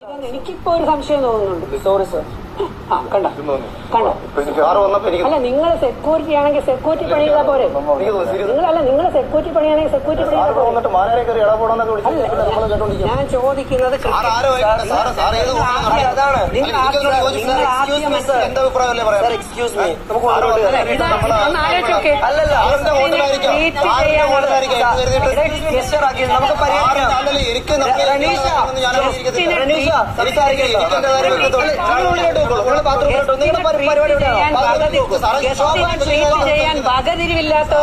എനിക്കിപ്പോ ഒരു സംശയം തോന്നുന്നുണ്ട് സോറി സർ ആ കണ്ട കണ്ടോ സാറ് വന്നപ്പോ എനിക്ക് അല്ല നിങ്ങൾ സെക്യൂരിറ്റി ആണെങ്കിൽ സെക്യൂരിറ്റി പണി ചെയ്താൽ പോരെ എനിക്ക് തോന്നി സീരിയസ് നിങ്ങളല്ല നിങ്ങൾ സെക്യൂരിറ്റി പണിയാണെങ്കിൽ സെക്യൂരിറ്റി പണി ചെയ്താൽ സാറിപ്പോ പോരെ വന്നിട്ട് മാനേരെ കയറി ഇടപെടണമെന്നൊക്കെ വിളിച്ചിട്ട് പിന്നെ നമ്മൾ കേട്ടോണ്ടിരിക്കും ഞാൻ ചോദിക്കുന്നത് സാർ ആരോ ആയിക്കോട്ടെ, സാറ് സാർ ഏത് നിങ്ങൾ കോണിലാണ് ആദ്യം- അതാണ്. നിങ്ങൾ അല്ല, എനിക്കൊന്ന് ആദ്യം- ചോദിച്ചു, നിങ്ങൾ സാർ, ആദ്യം excuse me, sir. മനസ്സിലാക്കി. എന്റെ അഭിപ്രായമല്ലേ പറയാം സാർ എക്സ്ക്യൂസ് മീ നമുക്ക് സാറ് ഹോട്ടലിൽ വന്നിട്ട് ഇതാ, നമ്മള് ഒന്ന് ആലോചിച്ച് നോക്ക്. അല്ലല്ല സാറിന്റെ ഹോട്ടലായിരിക്കാം ട്രീറ്റ് സാറിന്റെ ചെയ്യാൻ ഹോട്ടലായിരിക്കാം എന്ന് കരുതിയിട്ട് മിസ്റ്റർ അഖിൽ നമുക്ക് പരിഹരിക്കാം സാറിന്റെ എനിക്ക് നമ്മൾ റനീഷ, ഞാൻ അറിയിക്കത്തില്ല. റനീഷ, സംസാരിക്കില്ല. എനിക്കെന്റെ കാര്യം വെക്കത്തുള്ളൂ. സാറ് ഉള്ളിലോട്ട് പോയിക്കോളൂ. നിങ്ങൾ ബാത്റൂമിലോട്ട് നിങ്ങളുടെ പരി- പരിപാടി എവിടെയാണ്? ചെയ്യാൻ ബാത്റൂമിൽ പോക്ക്. സാറേ, ഗസ്റ്റിനെ ട്രീറ്റ് ചെയ്യാൻ വകതിരിവില്ലാത്ത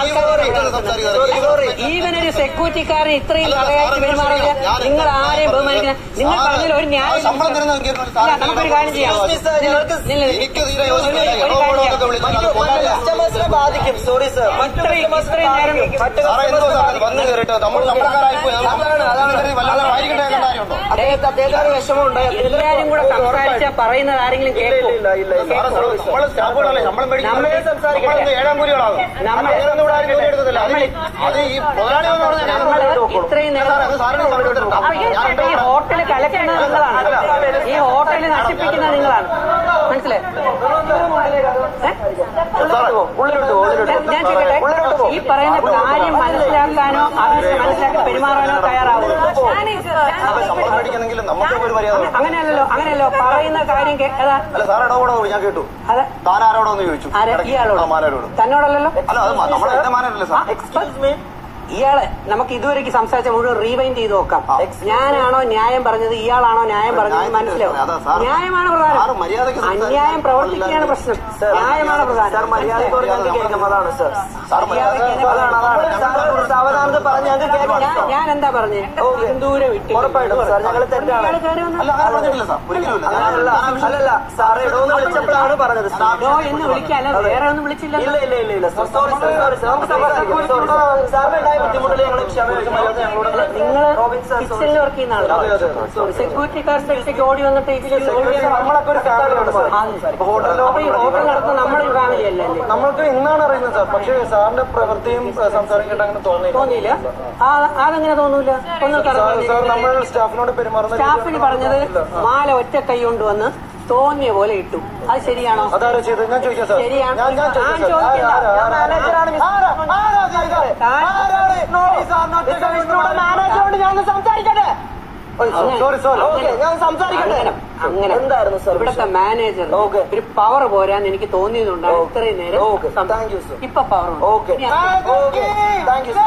ഈവൻ ഒരു സെക്യൂരിറ്റിക്കാരൻ ഇത്രയും തടയായിട്ട് പെരുമാറില്ല നിങ്ങൾ ആരെയും ബഹുമാനിക്കണം നിങ്ങൾ പറഞ്ഞതിൽ ഒരു ന്യായം ശമ്പളം തരുന്ന ഇല്ല, നമുക്കൊരു കാര്യം ചെയ്യാം നില്ല, എനിക്ക് തീരെ യോജിപ്പില്ല ഒരു കാര്യം ചെയ്യാം. കസ്റ്റമേഴ്സിനെ ബാധിക്കും സോറി സർ മറ്റു ഇത്രയും ഇത്രയും നേരം മറ്റു സാറേ എന്തോ customers നെ സാർ ബാധിക്കും. വന്നു കയറിയിട്ട് നമ്മൾ നമ്മളെക്കാരായിപ്പോയി അതാണ്, അതാണ്. വല്ലാതെ വായിക്കട്ടെ കാര്യമുണ്ടോ അദ്ദേഹത്തെ അദ്ദേഹത്തിന് വിഷമമുണ്ട് എല്ലാരും കൂടെ സംസാരിച്ചാൽ പറയുന്നത് ആരെങ്കിലും ഇല്ല കേൾക്കും ഇല്ല ഇല്ല ഇല്ല സാറേ നമ്മള് സ്റ്റാഫുകളല്ലേ ശമ്പളം നമ്മളെ മേടിക്കുന്നത് സംസാരിക്കട്ടെ. നമ്മളെന്ത് ഏഴാം കൂലികളാകും നമ്മൾ- നമ്മളൊന്നും ഇവിടെ ആരും ജോലി എടുക്കത്തില്ല അത് ഈ- അത് ഈ മുതലാളി എന്ന് പറഞ്ഞാൽ ഞാൻ നമ്മള് ഇവിടെ നോക്കുള്ളൂ. ഇത്രയും നേരം സാറേ, അത് സാറിന് സമയം എടുത്തിട്ടുണ്ടോ? അപ്പൊ ഈ ഈ ഹോട്ടല് കലക്കുന്നത് നിങ്ങളാണ് ഈ ഹോട്ടല് നശിപ്പിക്കുന്നത് നിങ്ങളാണ് മനസ്സിലായി ഉള്ളിലോട്ട് പോ ഉള്ളിലോട്ട് പോ ഉള്ളിലോട്ട് പോ. ഞാൻ ചോദിക്കട്ടെ ഉള്ളിലോട്ട് പോ ഈ പറയുന്ന കാര്യം മനസ്സിലാക്കാനോ അത് മനസ്സിലാക്കി പെരുമാറാനോ തയ്യാറാവും അപ്പൊ ശമ്പളം മേടിക്കണമെങ്കിൽ നമുക്ക് ഒരു മര്യാദ വേണം. അങ്ങനെയല്ലല്ലോ അങ്ങനെയല്ലോ പറയുന്ന കാര്യം കേ- അതാ അല്ല സാർ ഇടപെടോ ഞാൻ കേട്ടു അതെ താൻ ആരോടൊന്ന് ചോദിച്ചു ആരെ ഇടയ്ക്ക്. ഇയാളോട് ആ, മാനേരോട് തന്നോടല്ലല്ലോ അല്ല അത് മ- നമ്മളെ എന്റെ മാനേരല്ലേ സാർ എക്സ്ക്യൂസ് മീ ഇയാളെ നമുക്ക് ഇതുവരെയ്ക്ക് സംസാരിച്ച മുഴുവൻ റീവൈൻഡ് ചെയ്ത് നോക്കാം ആ. ഞാനാണോ ന്യായം പറഞ്ഞത് ഇയാളാണോ ന്യായം പറഞ്ഞത് ന്യായം മനസ്സിലാവും അതാ സാർ. ന്യായമാണ് സാറ് പ്രധാനം മര്യാദയ്ക്ക് സംസാരിക്കണം. അന്യായം പ്രവർത്തിക്കുകയാണ് പ്രശ്നം ന്യായമാണ് സാർ പ്രധാനം മര്യാദ പറഞ്ഞ് ഞങ്ങൾക്ക് കേൾക്കാം അതാണ് സാർ സാർ മര്യാദ അതാണ് അതാണ് സാർ സാവധാനത പറഞ്ഞ് ഞങ്ങൾക്ക് കേൾക്കാം ഞാൻ- ഞാൻ എന്താ പറഞ്ഞേ സിന്ദൂരം ഇട്ട് ഉറപ്പായിട്ടും സാർ ഞങ്ങൾ തെറ്റാണ് ഇയാള് കയറി വന്ന് അല്ല അങ്ങനെ പറഞ്ഞിട്ടില്ല സാർ ഒരിക്കലുമില്ല ഞാൻ- അല്ലല്ല അല്ലല്ല സാറേ ഇടോന്ന് വിളിച്ചപ്പോഴാണ് പറഞ്ഞത് ഡോ എന്ന് വിളിക്കാല്ല വേറെ ഒന്നും വിളിച്ചില്ല ഇല്ല ഇല്ല ഇല്ല ഇല്ല സോറി സോറി സോറി നമുക്ക് സംസാരിക്കാം സോറി സാറിന് ഉണ്ടായ ബുദ്ധിമുട്ടിൽ ഞങ്ങൾ ക്ഷമ ചോദിക്കുമ്പോൾ ഞങ്ങളോട് നിങ്ങൾ റോബിൻ സാർ കിച്ചണിൽ വർക്ക് ചെയ്യുന്ന അതെ, അതെ, ആളാണ് സെക്യൂരിറ്റിക്കാർ സ്ഥലത്തേക്ക് ഓടി വന്നിട്ട് ഇതിൽ നമ്മളൊക്കെ ഒരു ഫാമിലിയാണ് സാർ ഇപ്പൊ ഹോട്ടലിൽ അപ്പൊ ഈ ഹോട്ടൽ നടത്തുന്ന നമ്മളൊരു ഫാമിലി അല്ലേ നമ്മൾക്ക് ഇന്നാണ് അറിയുന്നത് സാർ പക്ഷേ സാറിന്റെ പ്രവൃത്തിയും സംസാരം കേട്ട് അങ്ങനെ തോന്നിയില്ല തോന്നിയില്ല ആ അതെങ്ങനെ തോന്നൂല ഒന്ന് സാർ നമ്മൾ സ്റ്റാഫിനോട് പെരുമാറുന്ന രീതി സ്റ്റാഫിന് പറഞ്ഞത് മാല ഒറ്റ കൈ കൊണ്ടുവന്ന് തോന്നിയ പോലെ ഇട്ടു അത് ശരിയാണോ അതാരാ ചെയ്തത് ഞാൻ ചോദിക്കാം സാർ ശരിയാണ്. ഞാൻ ഞാൻ ആ, ചോദിക്കാം സാർ. ചോദിക്കണ്ട. ആരാ, ആരാ, ആരാ? മാനേജറാണ് മിസ്റ്റർ. ആരാ, ആരാ ചെയ്തത്? താൻ- ആരാണ്? No, sir, not the commissioner. മാനേജറോട് ഞാൻ ഒന്ന് സംസാരിക്കട്ടെ സോറി സോറി ഓക്കെ ഞാൻ സംസാരിക്കട്ടെ അങ്ങനെ അങ്ങനെ എന്തായിരുന്നു സാർ ഇവിടുത്തെ മാനേജർ Okay. ഒരു പവർ പോരാന്ന് എനിക്ക് തോന്നിയതുകൊണ്ടാണ് Okay. ഇത്രയും നേരം Okay. സംസാരിച്ചത്. Thank you, sir. ഇപ്പൊ power okay okay thank you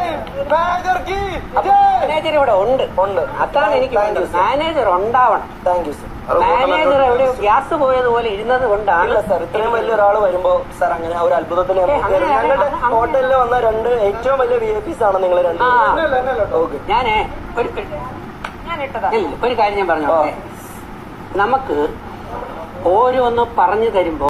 manager ഇവിടെ ഉണ്ട് ഉണ്ട് അതാണ് എനിക്ക് Thank you, വേണ്ടത് sir. മാനേജർ ഉണ്ടാവണം താങ്ക് യു സർ മാനേജർ എവിടെ ഗ്യാസ് പോയതുപോലെ ഇരുന്നത് കൊണ്ടാണ് ഇല്ല സാർ ഇത്രയും വലിയ ഒരാൾ വരുമ്പോ സാർ അങ്ങനെ ആ ഒരു അത്ഭുതത്തിൽ ഏ, അങ്ങനെ, ഞങ്ങളുടെ അങ്ങനെ. ഹോട്ടലിൽ വന്ന രണ്ട് ഏറ്റവും വലിയ വി ഐ പിസ് ആണ് നിങ്ങൾ രണ്ട് ആ. ഓക്കെ ഞാനേ ഒരു ഞാൻ ഇട്ടതാ ഒരു കാര്യം ഞാൻ പറഞ്ഞു നമുക്ക് ഓരോന്ന് പറഞ്ഞു തരുമ്പോ